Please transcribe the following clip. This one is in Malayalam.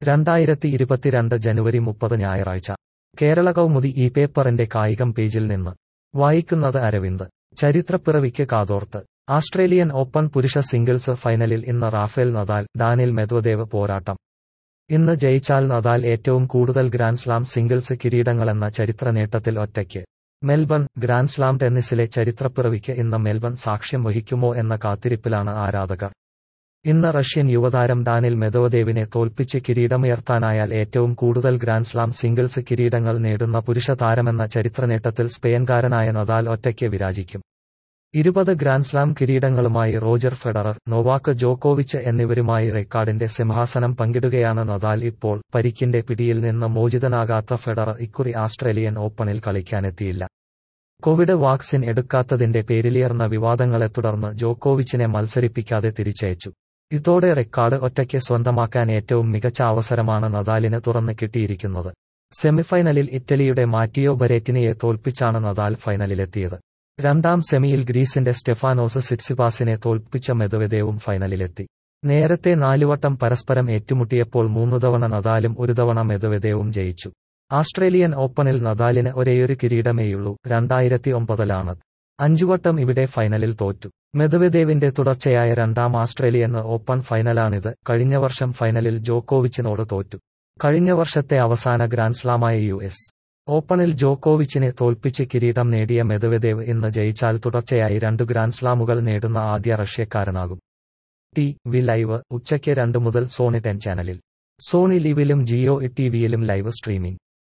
രണ്ടായിരത്തി ഇരുപത്തിരണ്ട് ജനുവരി മുപ്പത് ഞായറാഴ്ച കേരള കൗമുദി ഈ പേപ്പറിന്റെ കായികം പേജിൽ നിന്ന് വായിക്കുന്നത് അരവിന്ദ് ചരിത്രപ്പിറവിക്ക് കാതോർത്ത് ആസ്ട്രേലിയൻ ഓപ്പൺ പുരുഷ സിംഗിൾസ് ഫൈനലിൽ ഇന്ന് റാഫേൽ നദാൽ ഡാനിൽ മെദ്വദേവ് പോരാട്ടം ഇന്ന് ജയിച്ചാൽ നദാൽ ഏറ്റവും കൂടുതൽ ഗ്രാൻഡ്സ്ലാം സിംഗിൾസ് കിരീടങ്ങളെന്ന ചരിത്ര നേട്ടത്തിൽ ഒറ്റയ്ക്ക് മെൽബൺ ഗ്രാൻഡ്സ്ലാം ടെന്നീസിലെ ചരിത്രപ്പിറവിക്ക് ഇന്ന് മെൽബൺ സാക്ഷ്യം വഹിക്കുമോ എന്ന കാത്തിരിപ്പിലാണ് ആരാധകർ ഇന്ന് റഷ്യൻ യുവതാരം ഡാനിൽ മെദോദേവിനെ തോൽപ്പിച്ച് കിരീടമുയർത്താനായാൽ ഏറ്റവും കൂടുതൽ ഗ്രാൻഡ്സ്ലാം സിംഗിൾസ് കിരീടങ്ങൾ നേടുന്ന പുരുഷ താരമെന്ന ചരിത്രനേട്ടത്തിൽ സ്പെയിൻകാരനായ നദാൽ ഒറ്റയ്ക്ക് വിരാജിക്കും ഇരുപത് ഗ്രാൻഡ്സ്ലാം കിരീടങ്ങളുമായി റോജർ ഫെഡറർ നൊവാക്ക് ജോക്കോവിച്ച് എന്നിവരുമായി റെക്കാർഡിന്റെ സിംഹാസനം പങ്കിടുകയാണ് നദാൽ ഇപ്പോൾ പരിക്കിന്റെ പിടിയിൽ നിന്ന് മോചിതനാകാത്ത ഫെഡറർ ഇക്കുറി ആസ്ട്രേലിയൻ ഓപ്പണിൽ കളിക്കാനെത്തിയില്ല കോവിഡ് വാക്സിൻ എടുക്കാത്തതിന്റെ പേരിലിയർന്ന വിവാദങ്ങളെ തുടർന്ന് ജോക്കോവിച്ചിനെ മത്സരിപ്പിക്കാതെ തിരിച്ചയച്ചു ഇതോടെ റെക്കാർഡ് ഒറ്റയ്ക്ക് സ്വന്തമാക്കാൻ ഏറ്റവും മികച്ച അവസരമാണ് നദാലിന് തുറന്ന് കിട്ടിയിരിക്കുന്നത് സെമിഫൈനലിൽ ഇറ്റലിയുടെ മാറ്റിയോ ബരേറ്റിനിയെ തോൽപ്പിച്ചാണ് നദാൽ ഫൈനലിലെത്തിയത് രണ്ടാം സെമിയിൽ ഗ്രീസിന്റെ സ്റ്റെഫാനോസ് സിറ്റ്സിപാസിനെ തോൽപ്പിച്ച മെദവദേവും ഫൈനലിലെത്തി നേരത്തെ നാലുവട്ടം പരസ്പരം ഏറ്റുമുട്ടിയപ്പോൾ മൂന്നു തവണ നദാലും ഒരു തവണ മെദവദേവും ജയിച്ചു ആസ്ട്രേലിയൻ ഓപ്പണിൽ നദാലിന് ഒരേയൊരു കിരീടമേയുള്ളൂ രണ്ടായിരത്തി ഒമ്പതിലാണ് അഞ്ചുവട്ടം ഇവിടെ ഫൈനലിൽ തോറ്റു മെദവദേവിന്റെ തുടർച്ചയായ രണ്ടാം ആസ്ട്രേലിയൻ ഓപ്പൺ ഫൈനലാണിത് കഴിഞ്ഞ വർഷം ഫൈനലിൽ ജോക്കോവിച്ചിനോട് തോറ്റു കഴിഞ്ഞ വർഷത്തെ അവസാന ഗ്രാൻഡ്സ്ലാമായ യു എസ് ഓപ്പണിൽ ജോക്കോവിച്ചിനെ തോൽപ്പിച്ച് കിരീടം നേടിയ മെദവദേവ് ഇന്ന് ജയിച്ചാൽ തുടർച്ചയായി രണ്ട് ഗ്രാൻഡ്സ്ലാമുകൾ നേടുന്ന ആദ്യ റഷ്യക്കാരനാകും ടി വി ലൈവ് ഉച്ചയ്ക്ക് രണ്ട് മുതൽ സോണി ടെൻ ചാനലിൽ സോണി ലിവിലും ജിയോ ടിവിയിലും ലൈവ് സ്ട്രീമിംഗ്